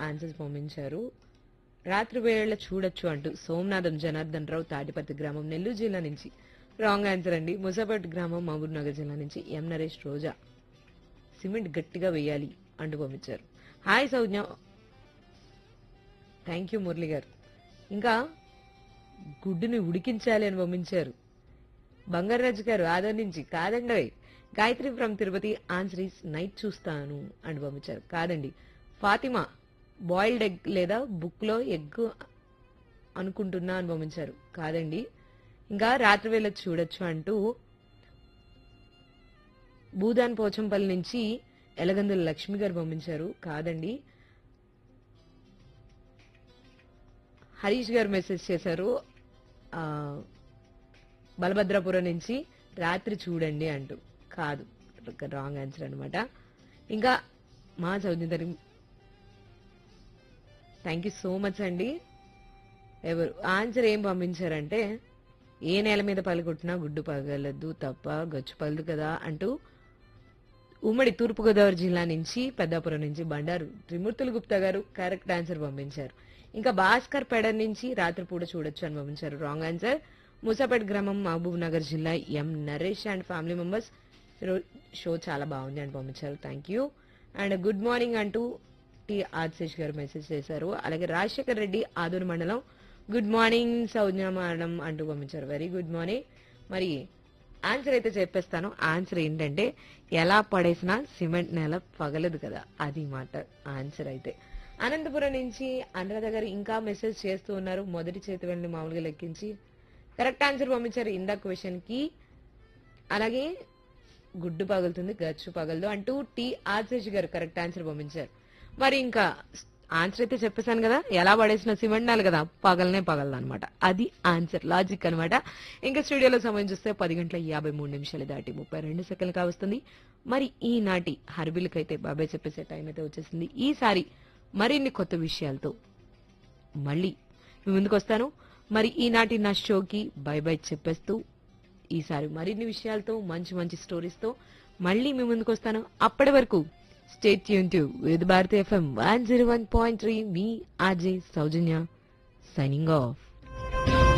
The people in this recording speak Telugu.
ఆన్సర్స్ పంపించారు రాత్రి వేళ చూడొచ్చు అంటూ సోమనాథం జనార్దన్ రావు తాటిపత్తి గ్రామం నెల్లూరు జిల్లా నుంచి రాంగ్ ఆన్సర్ అండి ముసాపేట్ గ్రామం మహబూబ్ నగర్ జిల్లా నుంచి ఎం నరేష్ రోజా సిమెంట్ గట్టిగా వేయాలి అంటూ పంపించారు hi Sougnya thank you Murali garu ఇంకా గుడ్డుని ఉడికించాలి అని పంపించారు బంగారాజు గారు ఆదర్ నుంచి కాదండి Gayatri from Tirupati answer is night చూస్తాను అని పంపించారు కాదండి ఫాతిమా బాయిల్డ్ ఎగ్ లేదా బుక్ లో ఎగ్ అనుకుంటున్నా అని పంపించారు కాదండి ఇంకా రాత్రి వేళ చూడొచ్చు అంటూ భూదాన్ పోచంపల్లి నుంచి ఎలగందుల లక్ష్మి గారు పంపించారు కాదండి హరీష్ గారు మెసేజ్ చేశారు ఆ, బలభద్రాపురం నుంచి రాత్రి చూడండి అంటూ కాదు రాంగ్ ఆన్సర్ అన్నమాట ఇంకా మా Chowdary thank you so much అండి ఎవరు ఆన్సర్ ఏం పంపించారంటే ఏ నేల మీద పలుకొట్టినా గుడ్డు పగలదు తప్ప గచ్చు పగలదు కదా అంటూ ఉమ్మడి తూర్పుగోదావరి జిల్లా నుంచి పెద్దాపురం నుంచి బండారు త్రిమూర్తులు గుప్తా గారు కరెక్ట్ ఆన్సర్ పంపించారు ఇంకా భాస్కర్ పెడ నుంచి రాత్రిపూట చూడొచ్చు అని పంపించారు రాంగ్ ఆన్సర్ ముసాపేట్ గ్రామం మహబూబ్ నగర్ జిల్లా M Naresh and family members show చాలా బాగుంది అని పంపించారు thank you and good morning అంటూ టి ఆశీష్ గారు మెసేజ్ చేశారు అలాగే రాజశేఖర్ రెడ్డి ఆదూరు మండలం గుడ్ మార్నింగ్ సౌజ్ఞ మేడం అంటూ పంపించారు వెరీ గుడ్ మార్నింగ్ మరి ఆన్సర్ అయితే చెప్పేస్తాను ఆన్సర్ ఏంటంటే ఎలా పడేసినా సిమెంట్ నేల పగలదు కదా అది మాట ఆన్సర్ అయితే అనంతపురం నుంచి అనురాధ గారు ఇంకా మెసేజ్ చేస్తూ ఉన్నారు మొదటి చేతి వెళ్ళి మామూలుగా లెక్కించి కరెక్ట్ ఆన్సర్ పంపించారు ఇందా క్వశ్చన్ కి అలాగే గుడ్డు పగులుతుంది గచ్చు పగలదు అంటూ టి ఆశీష్ గారు కరెక్ట్ ఆన్సర్ పంపించారు మరి ఇంకా ఆన్సర్ అయితే చెప్పేశాను కదా ఎలా పడేసిన సిమెంట్ నాలు కదా పగలనే పగలదు అనమాట అది ఆన్సర్ లాజిక్ అన్నమాట ఇంకా స్టూడియోలో సమయం చూస్తే పది గంటల యాభై మూడు నిమిషాలు దాటి ముప్పై రెండు సెకండ్లు కావస్తుంది మరి ఈనాటి హర్బిల్కైతే బాబాయ్ చెప్పేసే టైం అయితే వచ్చేసింది ఈసారి మరిన్ని కొత్త విషయాలతో మళ్ళీ మీ ముందుకు వస్తాను మరి ఈనాటి నా షోకి బై బై చెప్పేస్తూ ఈసారి మరిన్ని విషయాలతో మంచి మంచి స్టోరీస్ తో మళ్ళీ మీ ముందుకు వస్తాను అప్పటి వరకు stay tune to with Bharati FM one zero one point three మీ ఆర్జే సౌజన్య సైనింగ్ ఆఫ్